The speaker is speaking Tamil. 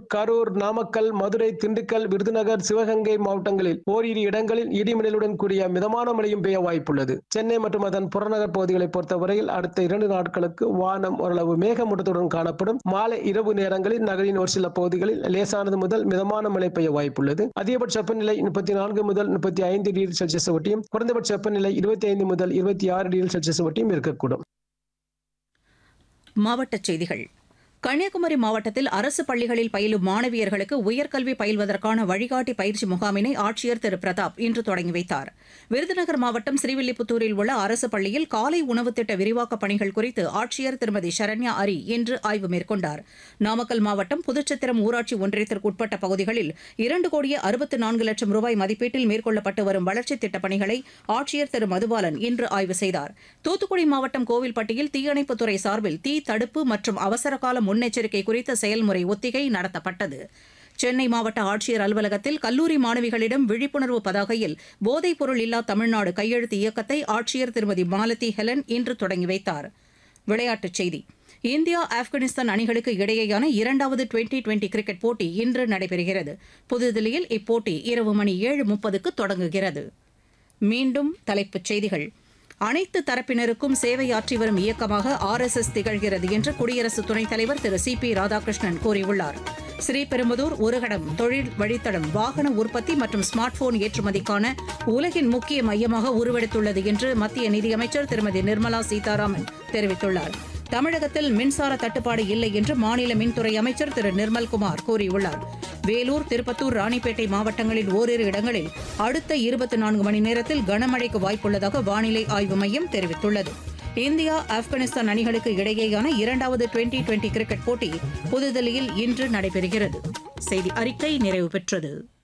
கரூர் நாமக்கல் மதுரை திண்டுக்கல் விருதுநகர் சிவகங்கை மாவட்டங்களில் ஓரிரு இடங்களில் இடிமின்னலுடன் கூடிய மிதமான மழையும் பெய்ய வாய்ப்புள்ளது சென்னை மற்றும் அதன் புறநகர் பகுதிகளை பொறுத்தவரையில் அடுத்த இரண்டு நாட்களுக்கு வானம் ஓரளவு மேகமூட்டத்துடன் காணப்படும் மாலை இரவு நேரங்களில் நகரின் ஒரு சில பகுதிகளில் லேசானது முதல் மிதமான மழை பெய்ய வாய்ப்புள்ளது அதிகபட்ச வெப்பநிலை முப்பத்தி நான்கு முதல் முப்பத்தி ஐந்து டிகிரி செல்சியஸ் ஒட்டியும் குறைந்தபட்ச வெப்பநிலை இருபத்தி ஐந்து முதல் இருபத்தி ஆறு டிகிரி செல்சியஸ் ஒட்டியும் இருக்கக்கூடும் மாவட்டச் செய்திகள் கன்னியாகுமரி மாவட்டத்தில் அரசு பள்ளிகளில் பயிலும் மாணவியர்களுக்கு உயர்கல்வி பயில்வதற்கான வழிகாட்டி பயிற்சி முகாமினை ஆட்சியர் திரு பிரதாப் இன்று தொடங்கி வைத்தார் விருதுநகர் மாவட்டம் ஸ்ரீவில்லிபுத்தூரில் உள்ள அரசு பள்ளியில் காலை உணவு திட்ட விரிவாக்கப் பணிகள் குறித்து ஆட்சியர் திருமதி சரண்யா அரி இன்று ஆய்வு மேற்கொண்டார் நாமக்கல் மாவட்டம் புதுச்சத்திரம் ஊராட்சி ஒன்றியத்திற்கு உட்பட்ட பகுதிகளில் இரண்டு கோடியே அறுபத்து நான்கு லட்சம் ரூபாய் மதிப்பீட்டில் மேற்கொள்ளப்பட்டு வரும் வளர்ச்சித் திட்டப் பணிகளை ஆட்சியர் திரு மதுபாலன் இன்று ஆய்வு செய்தார் தூத்துக்குடி மாவட்டம் கோவில்பட்டியில் தீயணைப்புத்துறை சார்பில் தீ தடுப்பு மற்றும் அவசரகால முன்னெச்சரிக்கை குறித்த செயல்முறை ஒத்திகை நடத்தப்பட்டது சென்னை மாவட்ட ஆட்சியர் அலுவலகத்தில் கல்லூரி மாணவிகளிடம் விழிப்புணர்வு பதாகையில் போதைப் பொருள் இல்லா தமிழ்நாடு கையெழுத்து இயக்கத்தை ஆட்சியர் திருமதி மாலதி ஹெலன் இன்று தொடங்கி வைத்தார் விளையாட்டுச் செய்தி இந்தியா ஆப்கானிஸ்தான் அணிகளுக்கு இடையேயான இரண்டாவது டுவெண்டி டுவெண்டி கிரிக்கெட் போட்டி இன்று நடைபெறுகிறது புதுதில்லியில் இப்போட்டி இரவு மணி ஏழு முப்பதுக்கு தொடங்குகிறது மீண்டும் தலைப்புச் செய்திகள் அனைத்து தரப்பினருக்கும் சேவையாற்றி வரும் இயக்கமாக ஆர் எஸ் எஸ் திகழ்கிறது என்று குடியரசு துணைத் தலைவர் திரு சி பி ராதாகிருஷ்ணன் கூறியுள்ளார் ஸ்ரீபெரும்புதூர் ஒருகடம் தொழில் வழித்தடம் வாகன உற்பத்தி மற்றும் ஸ்மார்ட் போன் ஏற்றுமதிக்கான உலகின் முக்கிய மையமாக உருவெடுத்துள்ளது என்று மத்திய நிதியமைச்சர் திருமதி நிர்மலா சீதாராமன் தெரிவித்துள்ளார் தமிழகத்தில் மின்சார தட்டுப்பாடு இல்லை என்று மாநில மின்துறை அமைச்சர் திரு நிர்மல்குமார் கூறியுள்ளார் வேலூர் திருப்பத்தூர் ராணிப்பேட்டை மாவட்டங்களில் ஓரிரு இடங்களில் அடுத்த இருபத்தி நான்கு மணி நேரத்தில் கனமழைக்கு வாய்ப்புள்ளதாக வானிலை ஆய்வு மையம் தெரிவித்துள்ளது இந்தியா ஆப்கானிஸ்தான் அணிகளுக்கு இடையேயான இரண்டாவது டுவெண்டி டுவெண்டி கிரிக்கெட் போட்டி புதுதில்லியில் இன்று நடைபெறுகிறது செய்தி அறிக்கை நிறைவு பெற்றது